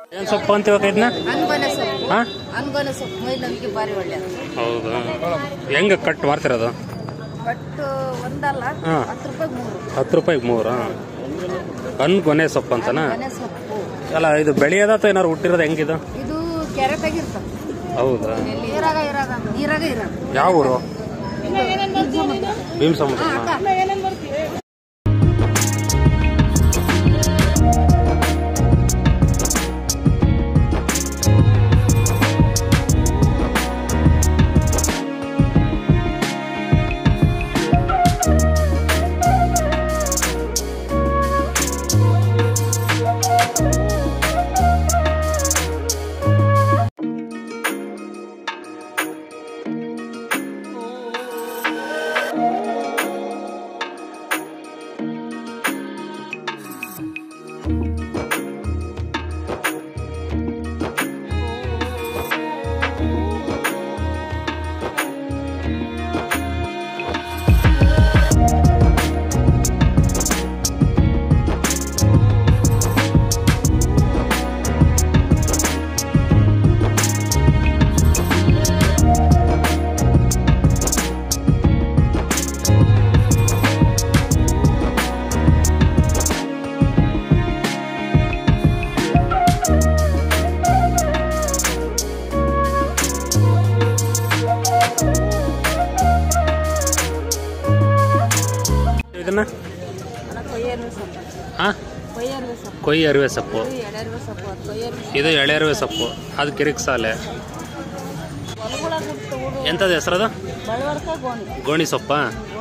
ಏನ್ ಸೊಪ್ಪು ಅಂತೀವ ಇದನ್ನ ಅನ್ಗೊನೆ ಸೊಪ್ಪು ಹಾ ಅನ್ಗೊನೆ ಸೊಪ್ಪು ಮೈ ನಮ್ಗೆ ಭಾರಿ ಒಳ್ಳೆಯದು ಹೌದಾ ಹೆಂಗ ಕಟ್ ಮಾರ್ತಿರೋದು ಬಟ್ ಒಂದಲ್ಲ ಹಾ. ಹತ್ತು ರೂಪಾಯಿ ಮೂರು ಹತ್ತು ರೂಪಾಯಿಗೆ ಮೂರು ಅನ್ ಗೊನೆ ಸೊಪ್ಪು ಅಂತನಾ ಗೊನೆ ಸೊಪ್ಪು ಅಲ್ಲ ಇದು ಬೆಳೆಯೋದ ಅಥವಾ ಏನಾರು ಹುಟ್ಟಿರೋದು ಹೆಂಗಿದು ಇದು ಕ್ಯಾರೆಟ್ ಆಗಿರ್ತದೆ ಹೌದಾ ನೀರಾಗ ಇರಾಗ ನೀರಾಗ ಇರಾಗ ಯಾವ ಊರು ಭೀಮ್ ಸಮುದ್ರ ಇದನ್ನ ಕೊಯ್ಯರ್ವೆ ಸೊಪ್ಪು ಹಾ ಕೊಯ್ಯರ್ವೆ ಸೊಪ್ಪು ಕೊಯ್ಯಿ ಅರಿವೆ ಸೊಪ್ಪು ಇದು ಎಡೆರ್ವೆ ಸೊಪ್ಪು ಅದು ಕೊಯ್ಯರ್ವೆ ಇದು ಎಳೆ ಅರಿವೆ ಸೊಪ್ಪು ಅದು ಕಿರಿಕ್ ಸಾಲೆ ಹೊಲಗೊಳಗೆ ಹುಟ್ಟು ಹುಡು ಎಂಥದ್ದು ಹೆಸರದು ಬಳ್ಳವರ್ಕ ಗೋಣಿ ಗೋಣಿ ಸೊಪ್ಪ ಗೋಣಿ